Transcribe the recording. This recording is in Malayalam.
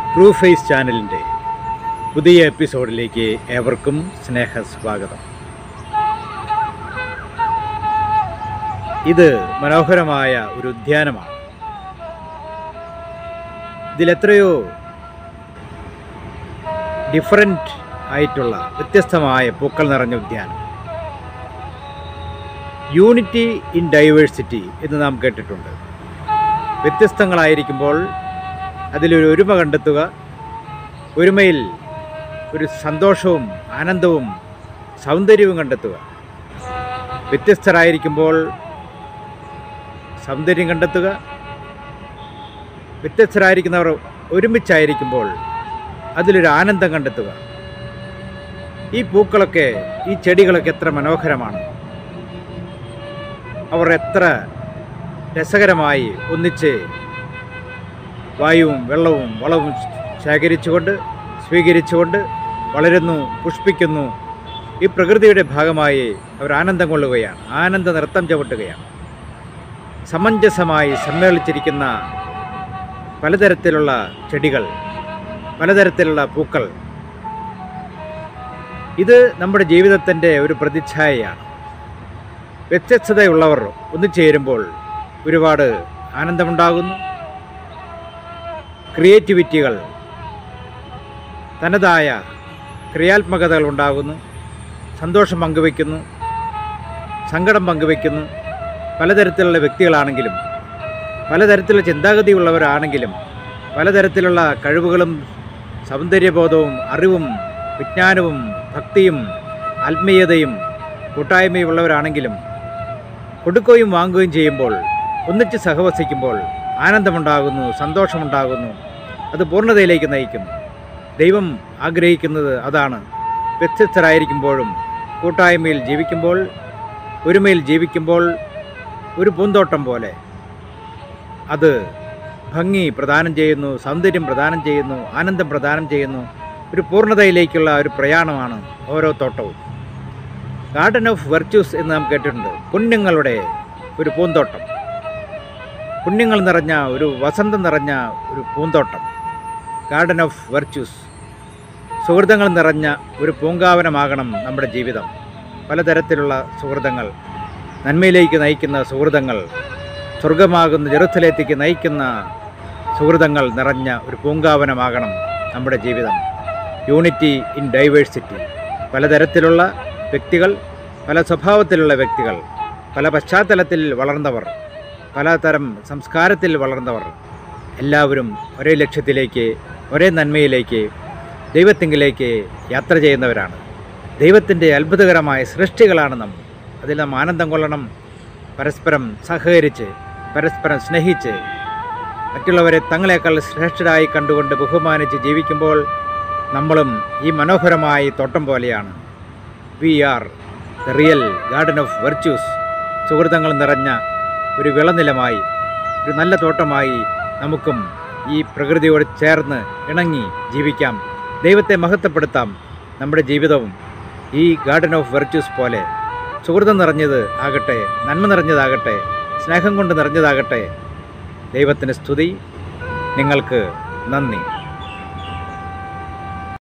ട്രൂ ഫേസ് ചാനലിൻ്റെ പുതിയ എപ്പിസോഡിലേക്ക് ഏവർക്കും സ്നേഹ സ്വാഗതം ഇത് മനോഹരമായ ഒരു ഉദ്യാനമാണ് ഇതിലെത്രയോ ഡിഫറൻറ്റ് ആയിട്ടുള്ള വ്യത്യസ്തമായ പൂക്കൾ നിറഞ്ഞ ഉദ്യാനം യൂണിറ്റി ഇൻ ഡൈവേഴ്സിറ്റി എന്ന് നാം കേട്ടിട്ടുണ്ട് വ്യത്യസ്തങ്ങളായിരിക്കുമ്പോൾ അതിലൊരു ഒരുമ കണ്ടെത്തുക ഒരുമയിൽ ഒരു സന്തോഷവും ആനന്ദവും സൗന്ദര്യവും കണ്ടെത്തുക വ്യത്യസ്തരായിരിക്കുമ്പോൾ സൗന്ദര്യം കണ്ടെത്തുക വ്യത്യസ്തരായിരിക്കുന്നവർ ഒരുമിച്ചായിരിക്കുമ്പോൾ അതിലൊരു ആനന്ദം കണ്ടെത്തുക ഈ പൂക്കളൊക്കെ ഈ ചെടികളൊക്കെ എത്ര മനോഹരമാണ് അവർ എത്ര രസകരമായി ഒന്നിച്ച് വായുവും വെള്ളവും വളവും ശേഖരിച്ചുകൊണ്ട് സ്വീകരിച്ചുകൊണ്ട് വളരുന്നു പുഷ്പിക്കുന്നു ഈ പ്രകൃതിയുടെ ഭാഗമായി അവർ ആനന്ദം കൊള്ളുകയാണ് ആനന്ദ നൃത്തം ചവിട്ടുകയാണ് സമഞ്ജസമായി സമ്മേളിച്ചിരിക്കുന്ന പലതരത്തിലുള്ള ചെടികൾ പലതരത്തിലുള്ള പൂക്കൾ ഇത് നമ്മുടെ ജീവിതത്തിൻ്റെ ഒരു പ്രതിച്ഛായയാണ് വ്യത്യസ്തതയുള്ളവർ ഒന്നുചേരുമ്പോൾ ഒരുപാട് ആനന്ദമുണ്ടാകുന്നു ക്രിയേറ്റിവിറ്റികൾ തനതായ ക്രിയാത്മകതകൾ ഉണ്ടാകുന്നു സന്തോഷം പങ്കുവയ്ക്കുന്നു സങ്കടം പങ്കുവയ്ക്കുന്നു പലതരത്തിലുള്ള വ്യക്തികളാണെങ്കിലും പലതരത്തിലുള്ള ചിന്താഗതിയുള്ളവരാണെങ്കിലും പലതരത്തിലുള്ള കഴിവുകളും സൗന്ദര്യബോധവും അറിവും വിജ്ഞാനവും ഭക്തിയും ആത്മീയതയും കൂട്ടായ്മയും ഉള്ളവരാണെങ്കിലും കൊടുക്കുകയും വാങ്ങുകയും ചെയ്യുമ്പോൾ ഒന്നിച്ച് സഹവസിക്കുമ്പോൾ ആനന്ദമുണ്ടാകുന്നു സന്തോഷമുണ്ടാകുന്നു അത് പൂർണ്ണതയിലേക്ക് നയിക്കുന്നു ദൈവം ആഗ്രഹിക്കുന്നത് അതാണ് വ്യത്യസ്തരായിരിക്കുമ്പോഴും കൂട്ടായ്മയിൽ ജീവിക്കുമ്പോൾ ഒരുമയിൽ ജീവിക്കുമ്പോൾ ഒരു പൂന്തോട്ടം പോലെ അത് ഭംഗി പ്രദാനം ചെയ്യുന്നു സൗന്ദര്യം പ്രദാനം ചെയ്യുന്നു ആനന്ദം പ്രദാനം ചെയ്യുന്നു ഒരു പൂർണ്ണതയിലേക്കുള്ള ഒരു പ്രയാണമാണ് ഓരോ തോട്ടവും ഗാർഡൻ ഓഫ് വെർച്യൂസ് എന്ന് നാം കേട്ടിട്ടുണ്ട് പുണ്യങ്ങളുടെ ഒരു പൂന്തോട്ടം പുണ്യങ്ങൾ നിറഞ്ഞ ഒരു വസന്തം നിറഞ്ഞ ഒരു പൂന്തോട്ടം ഗാർഡൻ ഓഫ് വെർച്യൂസ് സുഹൃതങ്ങൾ നിറഞ്ഞ ഒരു പൂങ്കാവനമാകണം നമ്മുടെ ജീവിതം പലതരത്തിലുള്ള സുഹൃതങ്ങൾ നന്മയിലേക്ക് നയിക്കുന്ന സുഹൃതങ്ങൾ സ്വർഗമാകുന്ന ജെറുസലേത്തേക്ക് നയിക്കുന്ന സുഹൃതങ്ങൾ നിറഞ്ഞ ഒരു പൂങ്കാവനമാകണം നമ്മുടെ ജീവിതം യൂണിറ്റി ഇൻ ഡൈവേഴ്സിറ്റി പലതരത്തിലുള്ള വ്യക്തികൾ പല സ്വഭാവത്തിലുള്ള വ്യക്തികൾ പല പശ്ചാത്തലത്തിൽ വളർന്നവർ പലതരം സംസ്കാരത്തിൽ വളർന്നവർ എല്ലാവരും ഒരേ ലക്ഷ്യത്തിലേക്ക് ഒരേ നന്മയിലേക്ക് ദൈവത്തിങ്കിലേക്ക് യാത്ര ചെയ്യുന്നവരാണ് ദൈവത്തിൻ്റെ അത്ഭുതകരമായ സൃഷ്ടികളാണ് നാം അതിൽ നാം ആനന്ദം കൊള്ളണം പരസ്പരം സഹകരിച്ച് പരസ്പരം സ്നേഹിച്ച് മറ്റുള്ളവരെ തങ്ങളെക്കാൾ ശ്രേഷ്ഠരായി കണ്ടുകൊണ്ട് ബഹുമാനിച്ച് ജീവിക്കുമ്പോൾ നമ്മളും ഈ മനോഹരമായ തോട്ടം പോലെയാണ് we are the real garden of virtues സുഹൃതങ്ങൾ നിറഞ്ഞ ഒരു വിളനിലമായി ഒരു നല്ല തോട്ടമായി നമുക്കും ഈ പ്രകൃതിയോട് ചേർന്ന് ഇണങ്ങി ജീവിക്കാം ദൈവത്തെ മഹത്വപ്പെടുത്താം നമ്മുടെ ജീവിതവും ഈ ഗാർഡൻ ഓഫ് വെർച്യൂസ് പോലെ സുഹൃതം നിറഞ്ഞത് ആകട്ടെ നന്മ നിറഞ്ഞതാകട്ടെ സ്നേഹം കൊണ്ട് നിറഞ്ഞതാകട്ടെ ദൈവത്തിന് സ്തുതി നിങ്ങൾക്ക് നന്ദി